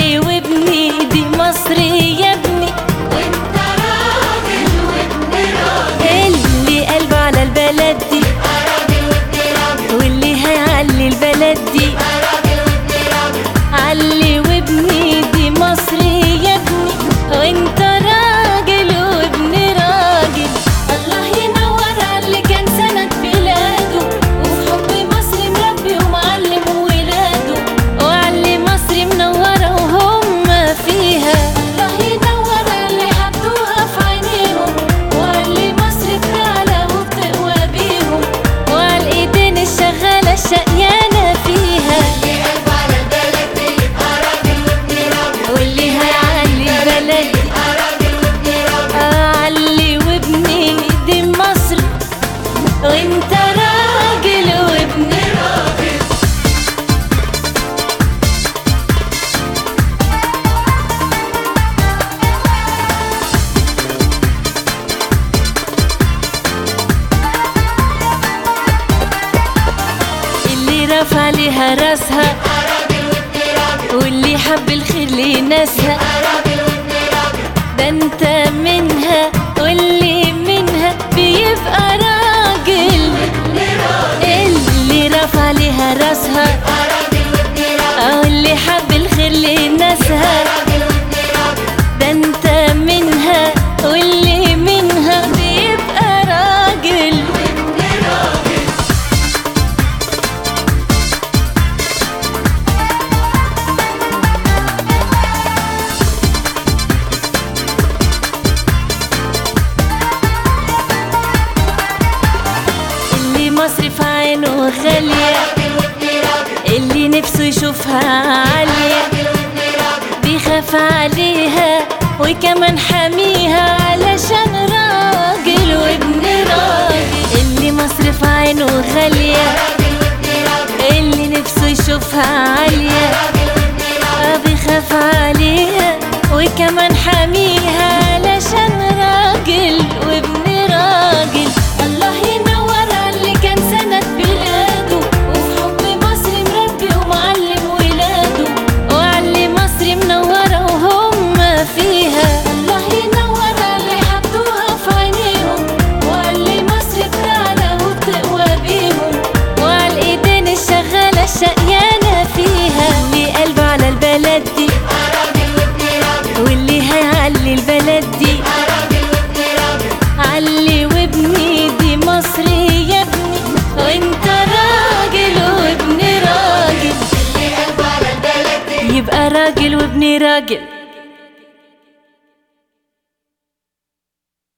علي وابني دي مصر يا ابني وانت راجل وابن راجل اللي قلبه على البلد دي يبقى راجل وابن راجل واللي هيعلي البلد دي يبقى راجل وابن راجل علي وابني دي مصر يا ابني وانت راجل وابن راجل الله ينور على اللي كان سند بلاده وفي حب مصر مربي ومعلم ولاده وعلي مصر منورة وهم فيها الله ينور على اللي حطوها في عينيهم وعلي مصر بتعلى وبتقوى بيهم وعلى الايدين الشغالة الشقيانة فيها اللي قلبه على البلد دي يبقى راجل وابن راجل واللي هيعلي البلد يبقى راجل وابن راجل علي وابني دي مصر وانت راجل وابن راجل اللي رفع ليها راسها يبقى راجل وابن راجل واللي حب الخير لناسها يبقى راجل وابن راجل ده انت منها واللي منها بيبقى راجل اللي رفع ليها راسها يبقى راجل وابن راجل او اللي حب الخير لناسها راجل وابن راجل ده انت منها واللي منها بيبقى راجل وابن راجل اللي مصر في عينه غالية راجل وابن راجل اللي نفسه يشوفها عالية راجل وابن راجل بيخاف عليها وكمان حاميها علشان راجل وابن راجل اللي مصر في عينه غالية راجل وابن راجل اللي نفسه يشوفها عالية راجل وابن راجل آه بيخاف عليها وكمان حاميها علشان راجل وابن راجل الله ينور على اللي كان سند بلاده وفي حب مصر مربي ومعلم ولاده وعلي مصر منورة وهم فيها الله ينور على اللي حطوها في عينيهم وعلي مصر بتعلى وبتقوى بيهم وعلى الايدين الشغالة الشقيانة فيها اللي قلبه على البلد دي يبقى راجل وابن راجل واللي هيعلي البلد دي يبقى راجل وابن راجل علي وابني دي مصر يا ابني وانت راجل وابن راجل اللي قلبه على البلد دي يبقى راجل وابن راجل